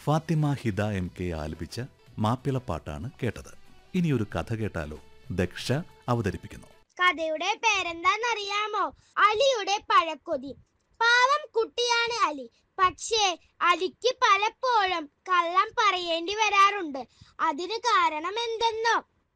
Fathima ഹിദ M K ആലപിച്ച മാപ്പിളപ്പാട്ടാണ് കേട്ടത് ഇനിയൊരു കഥ കേട്ടാലോ ദക്ഷ അവതരിപ്പിക്കുന്നു കഥയുടെ പേരെന്താന്നറിയാമോ അലിയുടെ പഴക്കൊതി പാവം കുട്ടിയാണ് അലി പക്ഷേ അലിക്ക് പലപ്പോഴും കള്ളം പറയേണ്ടി വരാറുണ്ട് അതിന് കാരണം എന്തെന്നോ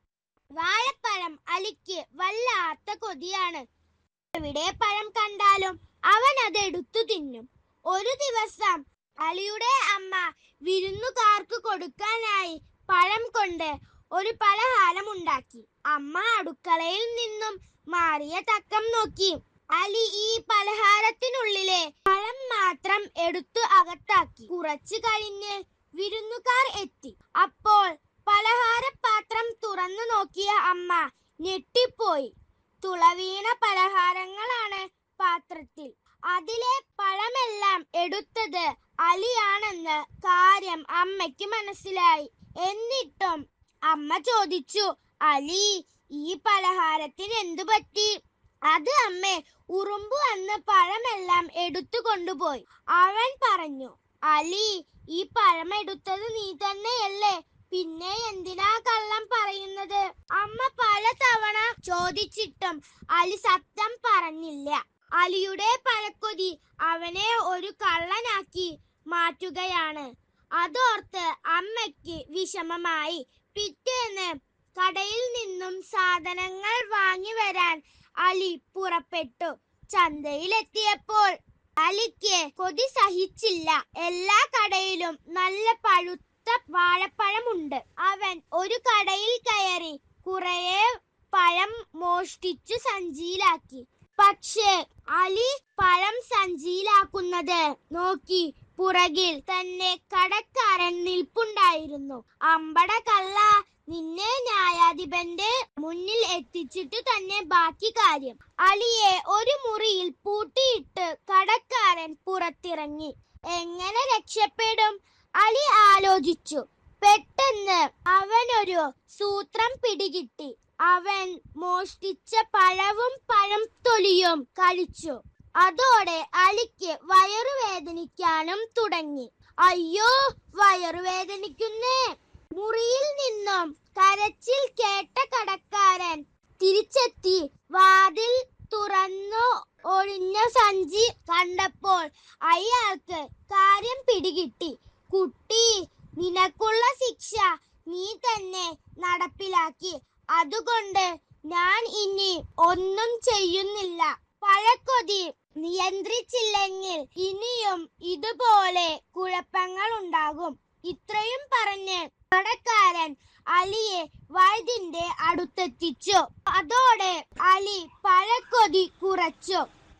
വാഴപ്പഴം അലിക്ക് വല്ലാത്ത കൊതിയാണ് എവിടെ പഴം കണ്ടാലും അവൻ അത് എടുത്തു തിന്നും ഒരു ദിവസം അലിയുടെ അമ്മ വിരുന്നുകാർക്ക് കൊടുക്കാനായി പഴം കൊണ്ട് ഒരു പലഹാരം ഉണ്ടാക്കി അമ്മ അടുക്കളയിൽ നിന്നും മാറിയ തക്കം നോക്കി അലി ഈ പലഹാരത്തിനുള്ളിലെ പഴം മാത്രം എടുത്തു അകത്താക്കി കുറച്ചു കഴിഞ്ഞ് വിരുന്നുകാർ എത്തി അപ്പോൾ പലഹാരപാത്രം തുറന്നു നോക്കിയ അമ്മ ഞെട്ടിപ്പോയി തുളവീണ പലഹാരങ്ങളാണ് പാത്രത്തിൽ അതിലെ പഴമെല്ലാം എടുത്തത് അലിയാണെന്ന് കാര്യം അമ്മയ്ക്ക് മനസ്സിലായി എന്നിട്ടും അമ്മ ചോദിച്ചു അലി ഈ പലഹാരത്തിന് എന്തു പറ്റി അത് അമ്മേ ഉറുമ്പു അന്ന് പഴമെല്ലാം എടുത്തു കൊണ്ടുപോയി അവൻ പറഞ്ഞു അലി ഈ പഴം എടുത്തത് നീ തന്നെയല്ലേ പിന്നെ എന്തിനാ കള്ളം പറയുന്നത് അമ്മ പല തവണ ചോദിച്ചിട്ടും അലി സത്യം പറഞ്ഞില്ല അലിയുടെ പഴക്കൊതി അവനെ ഒരു കള്ളനാക്കി മാറ്റുകയാണ് അതോർത്ത് അമ്മയ്ക്ക് വിഷമമായി പിറ്റേന്ന് കടയിൽ നിന്നും സാധനങ്ങൾ വാങ്ങി വരാൻ അലി പുറപ്പെട്ടു ചന്തയിലെത്തിയപ്പോൾ അലിക്ക് കൊതി സഹിച്ചില്ല എല്ലാ കടയിലും നല്ല പഴുത്ത വാഴപ്പഴമുണ്ട് അവൻ ഒരു കടയിൽ കയറി കുറേ പഴം മോഷ്ടിച്ചു സഞ്ചിയിലാക്കി പക്ഷേ അലി പഴം സഞ്ചിയിലാക്കുന്നത് നോക്കി പുറകിൽ തന്നെ കടക്കാരൻ നിൽപ്പുണ്ടായിരുന്നു അമ്പട കള്ള നിന്നെ ന്യായാധിപന്റെ മുന്നിൽ എത്തിച്ചിട്ട് തന്നെ ബാക്കി കാര്യം അലിയെ ഒരു മുറിയിൽ പൂട്ടിയിട്ട് കടക്കാരൻ പുറത്തിറങ്ങി എങ്ങനെ രക്ഷപ്പെടും അലി ആലോചിച്ചു പെട്ടെന്ന് അവനൊരു സൂത്രം പിടികിട്ടി അവൻ മോഷ്ടിച്ച പഴവും പഴം തൊലിയും കഴിച്ചു അതോടെ അലിക്ക് വയറുവേദനിക്കാനും തുടങ്ങി അയ്യോ വയറുവേദനിക്കുന്നേ മുറിയിൽ നിന്നും കരച്ചിൽ കേട്ട കടക്കാരൻ തിരിച്ചെത്തി വാതിൽ തുറന്നു ഒഴിഞ്ഞ സഞ്ചി കണ്ടപ്പോൾ അയാൾക്ക് കാര്യം പിടികിട്ടി കുട്ടി നിനക്കുള്ള ശിക്ഷ നീ തന്നെ നടപ്പിലാക്കി അതുകൊണ്ട് ഞാൻ ഇനി ഒന്നും ചെയ്യുന്നില്ല പഴക്കൊതി നിയന്ത്രിച്ചില്ലെങ്കിൽ ഇനിയും ഇതുപോലെ കുഴപ്പങ്ങൾ ഉണ്ടാകും ഇത്രയും പറഞ്ഞ് കടക്കാരൻ അലിയെ വൈദ്യന്റെ അടുത്തെത്തിച്ചു അതോടെ അലി പഴക്കൊതി കുറച്ചു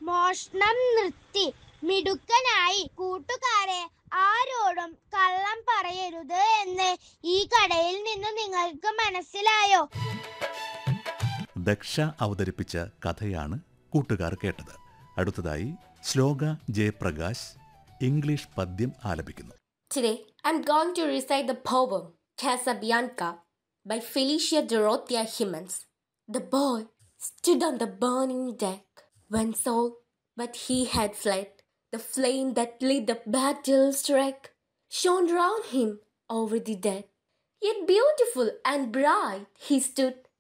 മോഷണം നിർത്തി മിടുക്കനായി കൂട്ടുകാരെ ആരോടും കള്ളം പറയരുത് എന്ന് ഈ കടയിൽ നിന്ന് നിങ്ങൾക്ക് മനസ്സിലായോ ദക്ഷ അവതരിപ്പിച്ച കഥയാണ് കൂട്ടുകാർ കേട്ടത് അടുത്തതായി ശ്ലോക ജയപ്രകാശ് ഇംഗ്ലീഷ് പദ്യം ആലപിക്കുന്നു Today, I'm going to recite the poem Casabianca by Felicia Dorothea Himmens. The boy stood on the burning deck when Saul, but he had fled. The flame that lit the battle's wreck shone round him over the dead. Yet beautiful and bright he stood